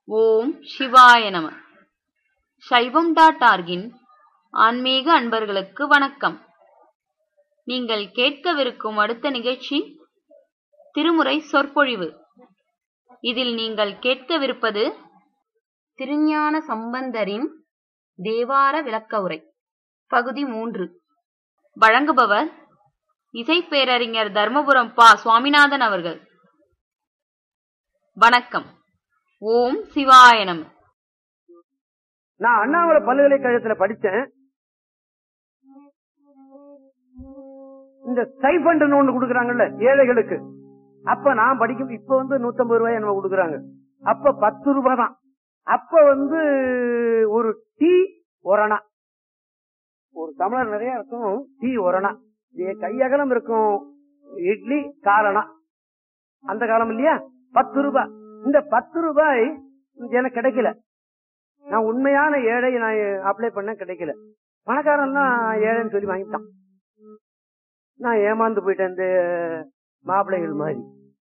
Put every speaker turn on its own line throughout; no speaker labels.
ஓம் சிவாய நம சைவம் டாட் ஆர்கின் ஆன்மீக அன்பர்களுக்கு வணக்கம் நீங்கள் கேட்கவிருக்கும் அடுத்த நிகழ்ச்சி திருமுறை சொற்பொழிவு இதில் நீங்கள் கேட்கவிருப்பது திருஞான சம்பந்தரின் தேவார விளக்க உரை பகுதி மூன்று வழங்குபவர் இசைப்பேரறிஞர் தர்மபுரம் பா சுவாமிநாதன் அவர்கள் வணக்கம் ஓம் சிவாய நம
நான் அண்ணாமலை பல்கலைக்கழகத்துல படிச்சேன் இந்த ஸ்டைஃபண்ட் ஒண்ணு கொடுக்கறாங்கல்ல ஏழைகளுக்கு அப்ப நான் படிக்கும் இப்ப வந்து நூத்தம்பது ரூபாய் என்ன கொடுக்கறாங்க அப்ப பத்து ரூபாய் தான் அப்ப வந்து ஒரு டீ ஒரணா ஒரு தமிழர் நிறைய இருக்கும் டீ ஒரணா இது கையகலம் இருக்கும் இட்லி காரணா அந்த காலம் இல்லையா பத்து ரூபாய் இந்த பத்து ரூபாய் எனக்கு கிடைக்கல நான் உண்மையான ஏழை நான் அப்ளை பண்ண கிடைக்கல பணக்காரன் ஏழைன்னு சொல்லி வாங்கிட்டான் நான் ஏமாந்து போயிட்டேன் இந்த மாப்பிள்ளைகள் மாதிரி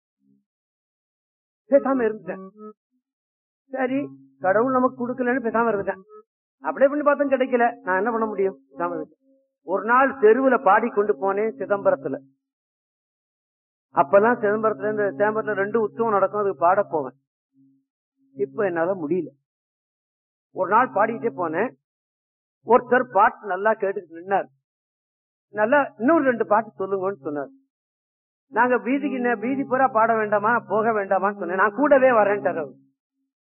பேசாம இருந்துட்டேன் சரி கடவுள் நமக்கு கொடுக்கலன்னு பேசாம இருந்துட்டேன் அப்ளை பண்ணி பார்த்தா கிடைக்கல நான் என்ன பண்ண முடியும் பேசாம இருந்துட்டேன் ஒரு நாள் தெருவுல பாடிக்கொண்டு போனேன் சிதம்பரத்துல அப்பெல்லாம் சிதம்பரத்துல இந்த சிதம்பரத்துல ரெண்டு உற்சவம் நடக்கும் அதுக்கு பாட போவேன் இப்ப என்னால முடியல ஒரு நாள் பாடிக்கிட்டே போனேன் ஒருத்தர் பாட்டு நல்லா கேட்டுட்டு நின்னார் நல்லா இன்னொரு ரெண்டு பாட்டு சொல்லுங்கன்னு சொன்னார் நாங்க வீதிக்கு நே- வீதி பூரா பாட வேண்டாமா போக வேண்டாமான்னு சொன்னேன் நான் கூடவே வரேன்ட்டார் அவர்